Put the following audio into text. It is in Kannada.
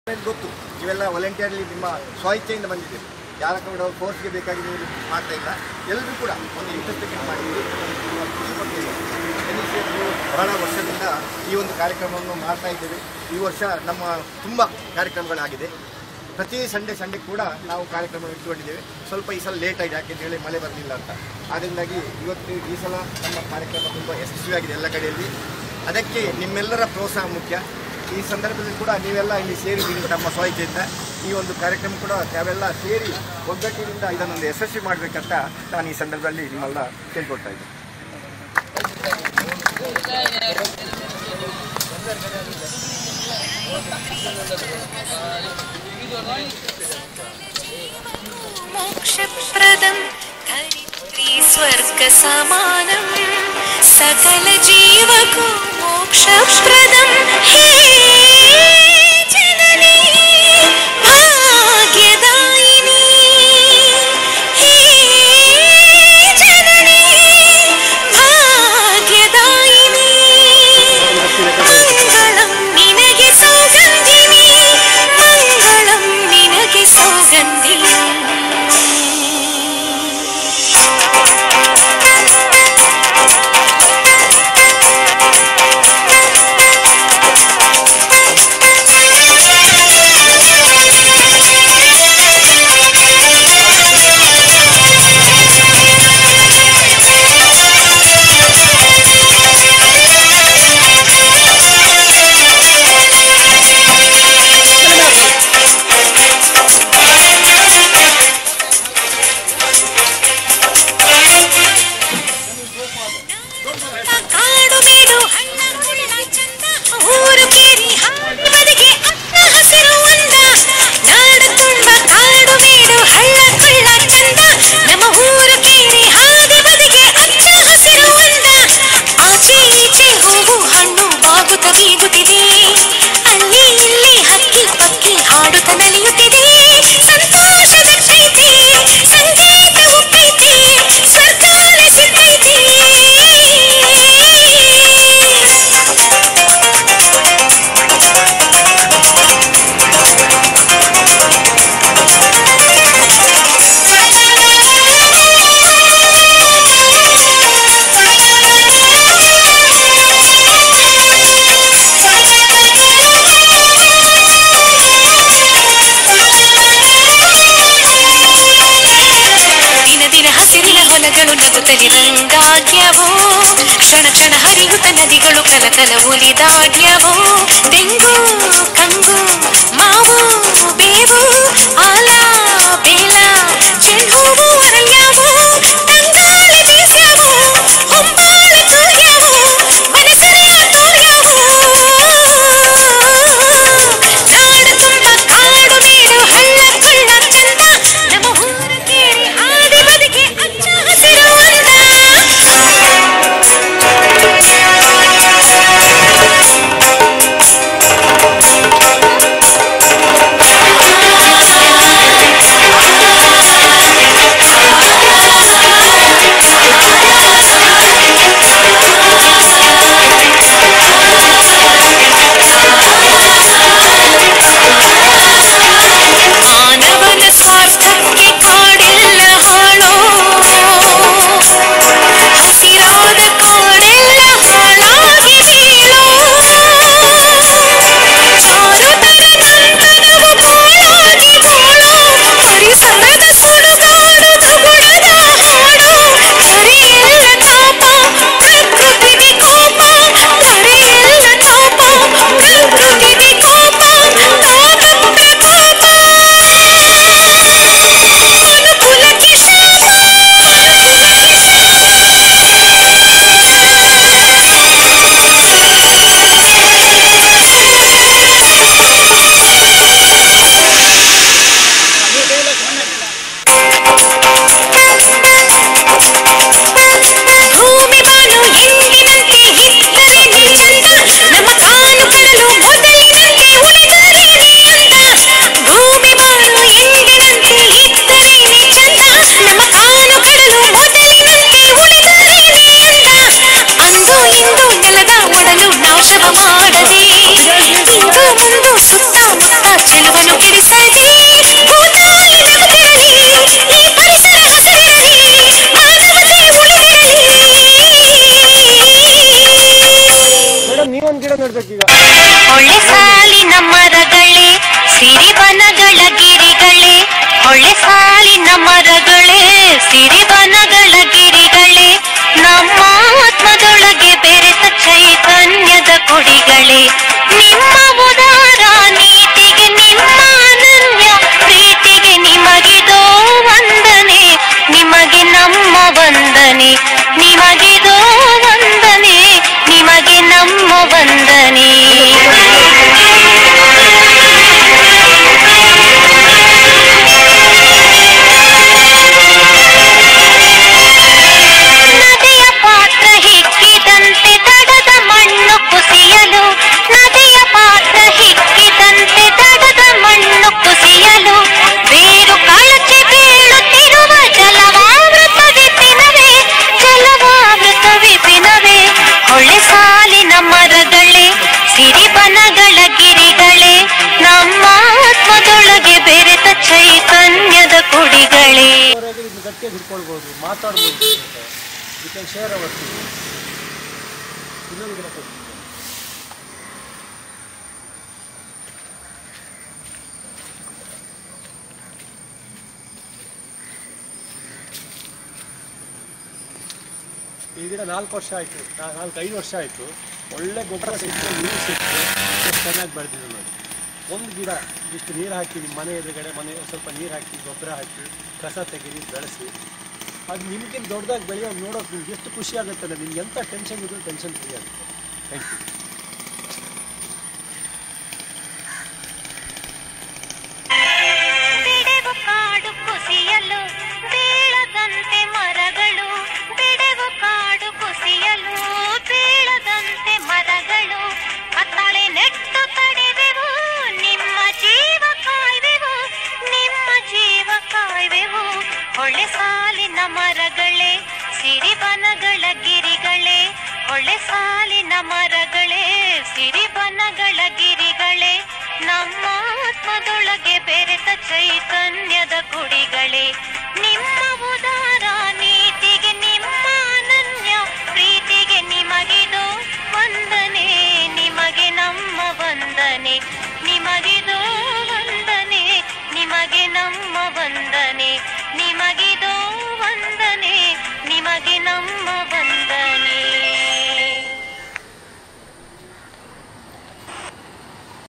ನನಗೆ ಗೊತ್ತು ನೀವೆಲ್ಲ ವಾಲಂಟಿಯರ್ಲಿ ನಿಮ್ಮ ಸ್ವಇಚ್ಛೆಯಿಂದ ಬಂದಿದ್ದೀರಿ ಯಾರ ಕೂಡ ಫೋರ್ಸ್ಗೆ ಬೇಕಾಗಿ ನೀವು ಮಾಡ್ತಾ ಇಲ್ಲ ಎಲ್ಲರೂ ಕೂಡ ಒಂದು ಇಂಟ್ರೆಸ್ಟ್ ಮಾಡಿದ್ದೀರಿ ಇನಿಷಿಯೇಟಿವ್ ಬಹಳ ವರ್ಷದಿಂದ ಈ ಒಂದು ಕಾರ್ಯಕ್ರಮವನ್ನು ಮಾಡ್ತಾ ಇದ್ದೇವೆ ಈ ವರ್ಷ ನಮ್ಮ ತುಂಬ ಕಾರ್ಯಕ್ರಮಗಳಾಗಿದೆ ಪ್ರತಿ ಸಂಡೇ ಸಂಡೇ ಕೂಡ ನಾವು ಕಾರ್ಯಕ್ರಮ ಇಟ್ಕೊಂಡಿದ್ದೇವೆ ಸ್ವಲ್ಪ ಈ ಸಲ ಲೇಟ್ ಆಗಿದೆ ಯಾಕೆಂತ ಹೇಳಿ ಮಳೆ ಬರಲಿಲ್ಲ ಅಂತ ಅದರಿಂದಾಗಿ ಇವತ್ತು ಈ ಸಲ ನಮ್ಮ ಕಾರ್ಯಕ್ರಮ ತುಂಬ ಯಶಸ್ವಿಯಾಗಿದೆ ಎಲ್ಲ ಕಡೆಯಲ್ಲಿ ಅದಕ್ಕೆ ನಿಮ್ಮೆಲ್ಲರ ಪ್ರೋತ್ಸಾಹ ಮುಖ್ಯ ಈ ಸಂದರ್ಭದಲ್ಲಿ ಕೂಡ ನೀವೆಲ್ಲ ಇಲ್ಲಿ ಸೇರಿದ್ದೀರಿ ನಮ್ಮ ಸ್ವಇಚ್ಛೆಯಿಂದ ಈ ಒಂದು ಕಾರ್ಯಕ್ರಮ ಕೂಡ ತಾವೆಲ್ಲ ಸೇರಿ ಒಗ್ಗಟ್ಟಿನಿಂದ ಇದನ್ನೊಂದು ಯಶಸ್ವಿ ಮಾಡಬೇಕಂತ ನಾನು ಈ ಸಂದರ್ಭದಲ್ಲಿ ನಿಮ್ಮೆಲ್ಲ ಕೇಳ್ಕೊಳ್ತಾ ಇದ್ದೀನಿ मोक्षप्रदं धरित्री स्वर्गसमानं सकलजीवको मोक्षप्रदं हे जननी भाग्यदायिनी हे जननी भाग्यदायिनी मङ्गलं निनगे सौगन्धिनी मङ्गलं निनगे सौगन्धिनी ಕಾಡು ಮೇಡು ಹಳ್ಳ ಕೊಳ್ಳ ಚಂದ ಊರು ಕೇರಿ ಹಾಡಿ ಬದಿಗೆ ಅತ್ತ ಹಸಿರು ಒಂದ ನಾಡು ತುಂಬ ಕಾಡು ಮೇಡು ಹಳ್ಳ ಕೊಳ್ಳ ಚಂದ ನಮ್ಮ ಊರು ಕೇರಿ ಹಾದಿ ಬದಿಗೆ ಅಚ್ಚ ಹಸಿರು ಒಂದ ಆಚೆ ಈಚೆ ಹೂವು ಹಣ್ಣು ಬಾಗುತ್ತ ಬೀಗುತ್ತಿದೆ ಅಲ್ಲಿ ಇಲ್ಲಿ ಹಕ್ಕಿ ಪಕ್ಕಿ ಹಾಡುತ್ತ ನಲಿಯುತ್ತಿದೆ ಸಂತೋಷದ ಚೈತಿ ಸಂಗೀತ ಹುಟ್ಟೈತಿ ಸ್ವರ್ಗಾನ ಸಿಕ್ಕೈತಿ ದಿನ ದಿನ ಹಸಿರಿನ ಹೊಲಗಳು ನಗುತ್ತಲಿ ರಂಗಾಗ್ಯವೋ ಕ್ಷಣ ಕ್ಷಣ ಹರಿಯುತ್ತ ನದಿಗಳು ಕಲಕಲ ಉಲಿದಾಡ್ಯವೋ ತೆಂಗು ಕಂಗು ಮಾವು ಬೇವು ಆಲ ಬೇಲ ಚೆಂಡೂವು ಅರಳ್ಯಾವು ತಂಗಾಳಿ ಬೀಸ್ಯಾವು ಹೊಂಬಾಳಿ ತೂರ್ಯಾವು ಮನಸರಿಯ ತೋರ್ಯಾವು ನಾಡು ತುಂಬ ಕಾಡು ಮೇಡು ಹಳ್ಳ ಕೊಳ್ಳ ಚಂದ ನಮ್ಮ ಊರ ಕೇರಿ ಹಾದಿ ಬದಿಗೆ ಅಚ್ಚ ಹಸಿರು ಅಂದ ಒಂದ್ ಗಿಡ ನೆಡ್ಬೇಕೀಗ ಒಳ್ಳೆ ಸಾಲಿನ ಮರಗಳೇ ಸಿರಿವನಗಳ ಗಿರಿಗಳೇ ಒಳ್ಳೆ ಸಾಲಿನ ಮರಗಳೇ ಸಿರಿವನಗಳ ಗಿರಿಗಳೇ ನಮ್ಮ ಆತ್ಮದೊಳಗೆ ಬೆರೆತ ಚೈತನ್ಯದ ಕೊಡಿಗಳೇ ನಿಮ್ಮ ಉದಾರ ನೀತಿಗೆ ನಿಮ್ಮ ಅನನ್ಯ ಪ್ರೀತಿಗೆ ನಿಮಗಿದೋ ವಂದನೆ ನಿಮಗೆ ನಮ್ಮ ವಂದನೆ ನಿಮಗಿದೋ ವಂದನೆ ನಿಮಗೆ ನಮ್ಮ ವಂದನೆ ನದಿಯ ಪಾತ್ರ ಹಿಕ್ಕಿದಂತೆ ದಡದ ಮಣ್ಣು ಕುಸಿಯಲು ನದಿಯ ಪಾತ್ರ ಹಿಕ್ಕಿದಂತೆ ದಡದ ಮಣ್ಣು ಕುಸಿಯಲು ಬೇರು ಕಳಚಿ ಬೀಳುತ್ತಿರುವ ಜಲವಾವೃತ ವಿಪಿನವೇ ಜಲವಾವೃತ ವಿಪಿನವೇ ಹೊಳೆ ಸಾಲಿನ ಮರಗಳೇ ಸಿರಿಬನಗಳ ಗಿರಿಗಳೇ ನಮ್ಮ ಆತ್ಮದೊಳಗೆ ಬೆರೆತ ಚೈತನ್ಯದ ಕುಡಿಗಳೇ ಅವರಾಗಿ ಇದನ್ನ ಗಟ್ಟಿಯಾಗಿ ಹಿಡ್ಕೊಳ್ಬೋದು ಮಾತಾಡ್ಬೋದು ಯು ಕ್ಯಾನ್ ಶೇರ್ ಅವರ್ ಇನ್ನೊಂದು ಗಿಡ ಕೊಡಿ ಈ ಗಿಡ ನಾಲ್ಕು ವರ್ಷ ಆಯಿತು ನಾಲ್ಕು ಐದು ವರ್ಷ ಆಯಿತು ಒಳ್ಳೆ ಗೊಬ್ಬರ ಸಿಕ್ತು ನೀರು ಸಿಕ್ತು ಎಷ್ಟು ಚೆನ್ನಾಗಿ ಬೆಳೆದಿದೆ ನೋಡಿ ಒಂದು ಗಿಡ ಇಷ್ಟು ನೀರು ಹಾಕಿ ನಿಮ್ಮ ಮನೆ ಎದುರುಗಡೆ ಮನೆ ಒಂದ್ ಸ್ವಲ್ಪ ನೀರು ಹಾಕಿ ಗೊಬ್ಬರ ಹಾಕಿ ಕಸ ತೆಗೀರಿ ಬೆಳೆಸಿ ಅದು ನಿಮ್ಗಿಂತ ದೊಡ್ಡದಾಗಿ ಬೆಳೆಯೋದು ನೋಡೋಕೆ ನಿಮ್ಗೆ ಎಷ್ಟು ಖುಷಿ ಆಗುತ್ತಲ್ಲ ನಿಮ್ಗೆ ಎಂಥ ಟೆನ್ಷನ್ ಇದ್ರೂ ಟೆನ್ಷನ್ ಫ್ರೀ ಆಗುತ್ತೆ ಥ್ಯಾಂಕ್ ಯು ಬಿಡೆವು ಕಾಡು ಕುಸಿಯಲು ಬೀಳದಂತೆ ಮರಗಳು ಬಿಡೆವು ಕಾಡು ಕುಸಿಯಲು ಬೀಳದಂತೆ ಮರಗಳು ಕತ್ತಳೆ ನೆಟ್ಟು ತಡೆವೆವು ನಿಮ್ಮ ಜೀವ ಕಾಯ್ವೆವು ನಿಮ್ಮ ಜೀವ ಕಾಯ್ವೆವು ಹೊಳೆ ಸಾಲಿನ ಮರಗಳೇ ಸಿರಿಬನಗಳ ಗಿರಿಗಳೇ ಹೊಳೆ ಸಾಲಿನ ಮರಗಳೇ ಸಿರಿಬನಗಳ ಗಿರಿಗಳೇ ನಮ್ಮ ಆತ್ಮದೊಳಗೆ ಬೆರೆತ ಚೈತನ್ಯದ ಕುಡಿಗಳೇ ನಿಮ್ಮ ಉದಾರ ನೀತಿಗೆ ನಿಮ್ಮ ಅನನ್ಯ ಪ್ರೀತಿಗೆ ನಿಮಗಿದೋ ವಂದನೆ ನಿಮಗೆ ನಮ್ಮ ವಂದನೆ ನಿಮಗಿದೋ ವಂದನೆ ನಿಮಗೆ ನಮ್ಮ ವಂದನೆ ನಿಮಗೆ